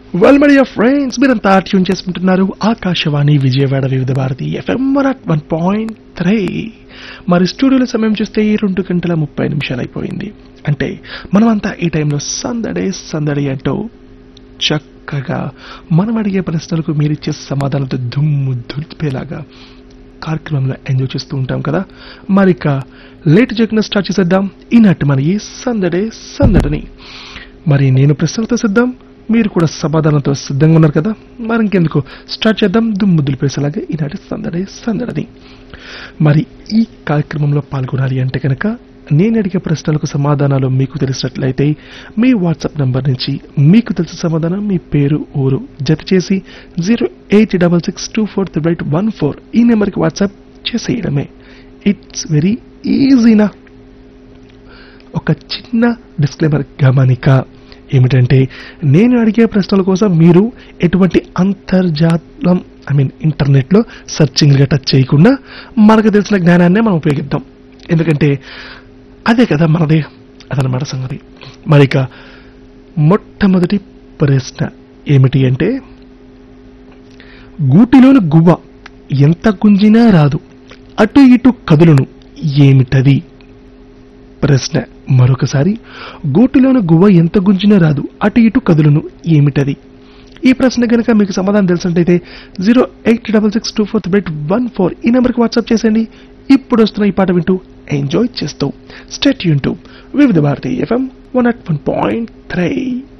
well my friends మీరంతా tune చేసుకుంటున్నారు Akashvani Vijayawada Vividh Bharati FM one point three మరి స్టూడియోలో సమయం చూస్తే రెండు గంటల ముప్పై నిమిషాలు అయిపోయింది అంటే మనమంతా ఈ టైంలో సందడే సందడి అంటూ చక్కగా మనం అడిగే ప్రశ్నలకు మీరిచ్చే సమాధానంతో దుమ్ము దులిపేలాగా కార్యక్రమంలో ఎంజాయ్ చేస్తూ ఉంటాం కదా మరి ఇక లేట్ చేయకుండా స్టార్ట్ చేసేద్దాం ఈనాటి మన ఈ సందడే సందడిని మరి నేను ప్రశ్నలతో సిద్ధం మీరు కూడా సమాధానంతో సిద్ధంగా ఉన్నారు కదా మరి ఇంకెందుకు స్టార్ట్ చేద్దాం దుమ్ము దులిపేసేలాగా ఈనాటి సందడి సందడిని మరి ఈ కార్యక్రమంలో పాల్గొనాలి అంటే కనుక నేను అడిగే ప్రశ్నలకు సమాధానాలు మీకు తెలిసినట్లయితే మీ వాట్సాప్ నంబర్ నుంచి మీకు తెలిసిన సమాధానం మీ పేరు ఊరు జత చేసి zero eight double six two four three eight one four ఈ నెంబర్కి వాట్సాప్ చేసేయడమే ఇట్స్ వెరీ ఈజీనా ఒక చిన్న డిస్క్లైమర్ గమనిక ఏమిటంటే నేను అడిగే ప్రశ్నల కోసం మీరు ఎటువంటి అంతర్జాలం ఐ మీన్ ఇంటర్నెట్లో సర్చింగ్గా టచ్ చేయకుండా మనకు తెలిసిన జ్ఞానాన్నే మనం ఉపయోగిద్దాం ఎందుకంటే అదే కదా మనదే అదనమాట సంగతి మరి ఇక మొట్టమొదటి ప్రశ్న ఏమిటి అంటే గూటిలోని గువ్వ ఎంత గుంజినా రాదు అటు ఇటు కదులును ఏమిటది ప్రశ్న మరొకసారి గూటిలోని గువ్వ ఎంత గుంజినా రాదు అటు ఇటు కదులును ఏమిటది ఈ ప్రశ్న కనుక మీకు సమాధానం తెలిసినట్టయితే zero eight double six two four three one four ఈ నెంబర్కి వాట్సాప్ చేసేయండి ఇప్పుడు వస్తున్న ఈ పాట వింటూ ఎంజాయ్ చేస్తూ స్టేట్ యూన్ to Vividh Bharati FM one at one point three